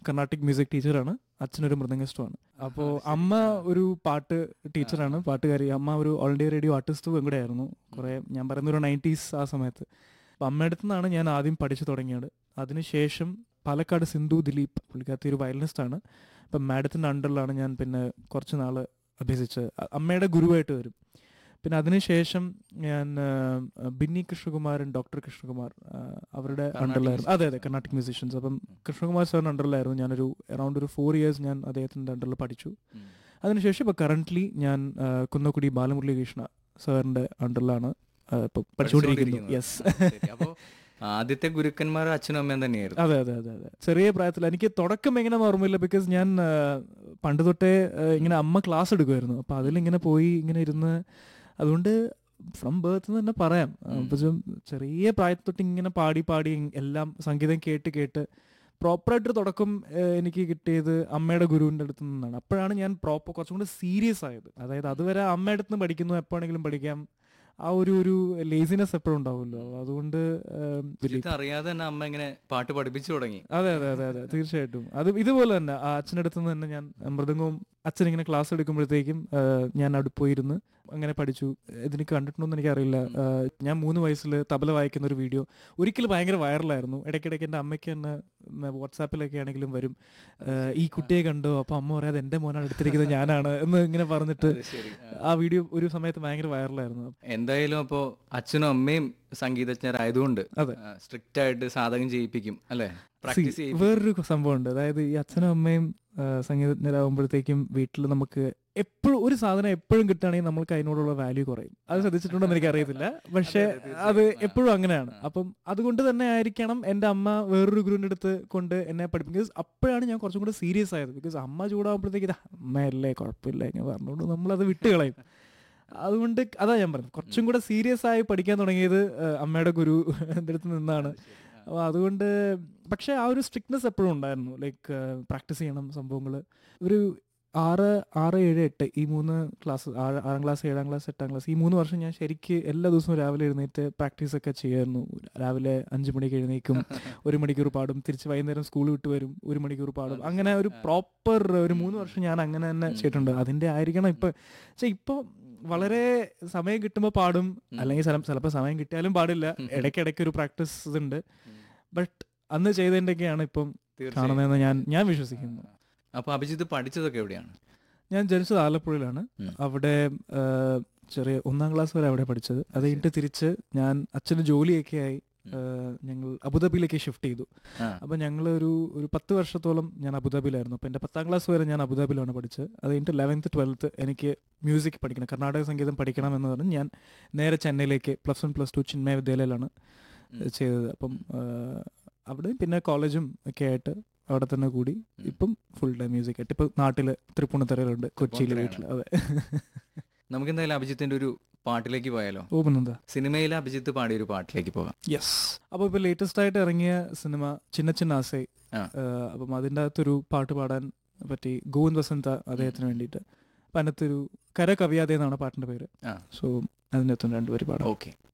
Carnatic music ടീച്ചറാണ് അച്ഛനൊരു മൃദംഗസ്റ്റുമാണ് അപ്പോൾ അമ്മ ഒരു പാട്ട് ടീച്ചറാണ് പാട്ടുകാരി അമ്മ ഒരു ഓൾ ഇന്ത്യ റേഡിയോ ആർട്ടിസ്റ്റും കൂടെ ആയിരുന്നു കുറേ ഞാൻ പറയുന്ന ഒരു നയൻറ്റീസ് ആ സമയത്ത് അപ്പം അമ്മയുടെ അടുത്ത് നിന്നാണ് ഞാൻ ആദ്യം പഠിച്ചു തുടങ്ങിയത് അതിനുശേഷം പാലക്കാട് സിന്ധു ദിലീപ് പുള്ളിക്കാരത്തി ഒരു വയലിനിസ്റ്റ് ആണ് അപ്പം മാഡത്തിൻ്റെ അണ്ടറിലാണ് ഞാൻ പിന്നെ കുറച്ച് നാൾ അഭ്യസിച്ച് അ- അമ്മയുടെ ഗുരുവായിട്ട് വരും പിന്നെ അതിനുശേഷം ഞാൻ ആ, ബിന്നി കൃഷ്ണകുമാരൻ ഡോക്ടർ കൃഷ്ണകുമാർ ആ, അവരുടെ കർണാട്ടിക് അണ്ടറിലായിരുന്നു അതെ അതെ കർണാട്ടിക് മ്യൂസീഷ്യൻസ് അപ്പം കൃഷ്ണകുമാർ സാറിൻ്റെ അണ്ടറിലായിരുന്നു ഞാനൊരു അറൗണ്ട് ഒരു ഫോർ ഇയേഴ്സ് ഞാൻ അദ്ദേഹത്തിൻ്റെ അണ്ടറിൽ പഠിച്ചു അതിനുശേഷം ഇപ്പോൾ കറൻ്റ്ലി ഞാൻ ആ, കുന്നക്കുടി ബാലമുരളി കൃഷ്ണ സാറിൻ്റെ അണ്ടറിലാണ് ഇപ്പോൾ പഠിച്ചുകൊണ്ടിരിക്കുന്നത് യെസ് അപ്പോ ആദ്യത്തെ ഗുരുക്കന്മാർ അച്ഛനും അമ്മയും തന്നെയായിരുന്നു അതെ അതെ അതെ അതെ ചെറിയ പ്രായത്തിൽ എനിക്ക് തുടക്കം എങ്ങനെയാണെന്ന് ഓർമ്മയില്ല ബിക്കോസ് ഞാൻ ആ, പണ്ട് തൊട്ടേ ആ, ഇങ്ങനെ അമ്മ ക്ലാസ് എടുക്കുമായിരുന്നു അപ്പം അതിലിങ്ങനെ പോയി ഇങ്ങനെ ഇരുന്ന് അതുകൊണ്ട് ഫ്രം ബേർത്ത് തന്നെ പറയാം ആ, പക്ഷെ ചെറിയ പ്രായത്തിൽ തൊട്ട് ഇങ്ങനെ പാടി പാടി എല്ലാം സംഗീതം കേട്ട് കേട്ട് പ്രോപ്പറായിട്ടൊരു തുടക്കം ആ, എനിക്ക് കിട്ടിയത് അമ്മയുടെ ഗുരുവിൻ്റെ അടുത്ത് നിന്നാണ് അപ്പോഴാണ് ഞാൻ പ്രോപ്പർ കുറച്ചും കൂടി സീരിയസ് ആയത് അതായത് അതുവരെ അമ്മയുടെ അടുത്ത് നിന്ന് പഠിക്കുന്നു എപ്പോഴെങ്കിലും പഠിക്കാം ആ ഒരു ഒരു ലേസിനെസ് എപ്പോഴും ഉണ്ടാവുമല്ലോ അതുകൊണ്ട് ആ, വലിയ ഇത് അറിയാതെ തന്നെ അമ്മ ഇങ്ങനെ പാട്ട് പഠിപ്പിച്ചു തുടങ്ങി അതെ അതെ അതെ അതെ തീർച്ചയായിട്ടും അത് ഇതുപോലെ തന്നെ ആ അച്ഛൻ്റെ അടുത്ത് നിന്ന് തന്നെ ഞാൻ മൃദംഗവും അച്ഛൻ ഇങ്ങനെ ക്ലാസ് എടുക്കുമ്പോഴത്തേക്കും ആ, ഞാൻ അവിടെ പോയിരുന്ന് അങ്ങനെ പഠിച്ചു ഇതിന് കണ്ടിട്ടുണ്ടോന്ന് എനിക്കറിയില്ല ആ, ഞാൻ മൂന്ന് വയസ്സിൽ തബല വായിക്കുന്ന ഒരു വീഡിയോ ഒരിക്കലും ഭയങ്കര വൈറലായിരുന്നു ഇടയ്ക്കിടയ്ക്ക് എൻ്റെ അമ്മയ്ക്ക് തന്നെ ഉം, വാട്സാപ്പിലൊക്കെ ആണെങ്കിലും വരും ആ, ഈ കുട്ടിയെ കണ്ടോ അപ്പൊ അമ്മ പറയാതെ എൻ്റെ മോനാണ് എടുത്തിരിക്കുന്നത് ഞാനാണ് എന്ന് ഇങ്ങനെ പറഞ്ഞിട്ട് അത് ശരി. ആ വീഡിയോ ഒരു സമയത്ത് ഭയങ്കര വൈറലായിരുന്നു എന്തായാലും അപ്പോ അച്ഛനും അമ്മയും സംഗീതജ്ഞരായതുകൊണ്ട് അതെ. സ്ട്രിക്റ്റ് ആയിട്ട് സാധകം ചെയ്യിപ്പിക്കും അല്ലെ പ്രാക്ടീസ് See, ചെയ്യിപ്പിക്കും വേറൊരു സംഭവമുണ്ട് അതായത് ഈ അച്ഛനും അമ്മയും ആ, സംഗീതജ്ഞരാകുമ്പോഴത്തേക്കും വീട്ടിൽ നമുക്ക് എപ്പോഴും ഒരു സാധനം എപ്പോഴും കിട്ടുകയാണെങ്കിൽ നമ്മൾക്ക് അതിനോടുള്ള വാല്യൂ കുറയും അത് ശ്രദ്ധിച്ചിട്ടുണ്ടോ എനിക്ക് അറിയത്തില്ല പക്ഷെ അത് എപ്പോഴും അങ്ങനെയാണ് അപ്പം അതുകൊണ്ട് തന്നെ ആയിരിക്കണം എൻ്റെ അമ്മ വേറൊരു ഗുരുവിൻ്റെ അടുത്ത് കൊണ്ട് എന്നെ പഠിപ്പിക്കും ബിക്കോസ് അപ്പോഴാണ് ഞാൻ കുറച്ചും കൂടെ സീരിയസ് ആയത് ബിക്കോസ് അമ്മ ചൂടാകുമ്പോഴത്തേക്ക് ഇത് അമ്മയല്ലേ കുഴപ്പമില്ല എന്ന് പറഞ്ഞുകൊണ്ട് നമ്മളത് വിട്ട് കളയും അതുകൊണ്ട് അതാ ഞാൻ പറഞ്ഞത് കുറച്ചും കൂടെ സീരിയസ് ആയി പഠിക്കാൻ തുടങ്ങിയത് ആ, അമ്മയുടെ ഗുരു എൻ്റെ അടുത്ത് നിന്നാണ് അപ്പോൾ അതുകൊണ്ട് പക്ഷേ ആ ഒരു സ്ട്രിക്ട്നെസ് എപ്പോഴും ഉണ്ടായിരുന്നു ലൈക്ക് പ്രാക്ടീസ് ചെയ്യണം സംഭവങ്ങൾ ഒരു ആറ് ആറ് ഏഴ് എട്ട് ഈ മൂന്ന് ക്ലാസ് ആറാം ക്ലാസ് ഏഴാം ക്ലാസ് എട്ടാം ക്ലാസ് ഈ മൂന്ന് വർഷം ഞാൻ ശരിക്ക് എല്ലാ ദിവസവും രാവിലെ എഴുന്നേറ്റ് പ്രാക്ടീസ് ഒക്കെ ചെയ്യായിരുന്നു രാവിലെ അഞ്ച് മണിക്ക് എഴുന്നേക്കും ഒരു മണിക്കൂർ പാടും തിരിച്ച് വൈകുന്നേരം സ്കൂൾ വിട്ട് വരും ഒരു മണിക്കൂർ പാടും അങ്ങനെ ഒരു പ്രോപ്പർ ഒരു മൂന്ന് വർഷം ഞാൻ അങ്ങനെ തന്നെ ചെയ്തിട്ടുണ്ട് അതിൻ്റെ ആയിരിക്കണം ഇപ്പം പക്ഷേ ഇപ്പോൾ വളരെ സമയം കിട്ടുമ്പോൾ പാടും അല്ലെങ്കിൽ ചില ചിലപ്പോൾ സമയം കിട്ടിയാലും പാടില്ല ഇടയ്ക്കിടയ്ക്ക് ഒരു പ്രാക്ടീസ് ഉണ്ട് ബട്ട് അന്ന് ചെയ്തതിൻ്റെയൊക്കെയാണ് ഇപ്പം കാണുന്നതെന്ന് ഞാൻ ഞാൻ വിശ്വസിക്കുന്നു അപ്പൊ അഭിജിത്ത് പഠിച്ചതൊക്കെ എവിടെയാണ് ഞാൻ ജനിച്ചത് ആലപ്പുഴയിലാണ് ഉം. അവിടെ ആ, ചെറിയ ഒന്നാം ക്ലാസ് വരെ അവിടെ പഠിച്ചത് അത് കഴിഞ്ഞിട്ട് തിരിച്ച് ഞാൻ അച്ഛന് ജോലിയൊക്കെ ആയി ആ, ഞങ്ങൾ അബുദാബിയിലേക്ക് ഷിഫ്റ്റ് ചെയ്തു ആ. അപ്പം ഞങ്ങൾ ഒരു ഒരു പത്ത് വർഷത്തോളം ഞാൻ അബുദാബിയിലായിരുന്നു അപ്പം എൻ്റെ പത്താം ക്ലാസ് വരെ ഞാൻ അബുദാബിയിലാണ് പഠിച്ചത് അത് കഴിഞ്ഞിട്ട് ലെവൻത്ത് ട്വൽത്ത് എനിക്ക് മ്യൂസിക് പഠിക്കണം കർണാടക സംഗീതം പഠിക്കണം എന്ന് പറഞ്ഞ് ഞാൻ നേരെ ചെന്നൈയിലേക്ക് plus one plus two Chinmaya വിദ്യാലയിലാണ് ചെയ്തത് അപ്പം ആ, അവിടെ പിന്നെ കോളേജും ഒക്കെ ആയിട്ട് അവിടെ തന്നെ കൂടി ഇപ്പം ഫുൾ ടൈം മ്യൂസിക് ആയിട്ട് ഇപ്പം നാട്ടിൽ തൃപ്പൂണിത്തറയിലുണ്ട് കൊച്ചിയിൽ വീട്ടിൽ അതെ നമുക്ക് എന്തായാലും അഭിജിത്തിന്റെ ഒരു പാട്ടിലേക്ക് പോയാലോ ഓപ്പുന്നെന്താ സിനിമയിലെ അഭിജിത്ത് പാടിയ ഒരു പാട്ടിലേക്ക് പോകാം യെസ് അപ്പോൾ ഇപ്പോൾ ലേറ്റസ്റ്റ് ആയിട്ട് ഇറങ്ങിയ സിനിമ ചിന്ന ചിന്ന ആസൈ ആ. ഏഹ് അപ്പം അതിൻ്റെ അകത്തൊരു പാട്ട് പാടാൻ പറ്റി ഗോവിന്ദ് വസന്ത അദ്ദേഹത്തിന് വേണ്ടിയിട്ട് അപ്പം അതിനകത്തൊരു കര കവിയാതെ എന്നാണ് പാട്ടിൻ്റെ പേര് ആ സോ അതിൻ്റെ അകത്തും രണ്ടുപേര് പാടാം ഓക്കെ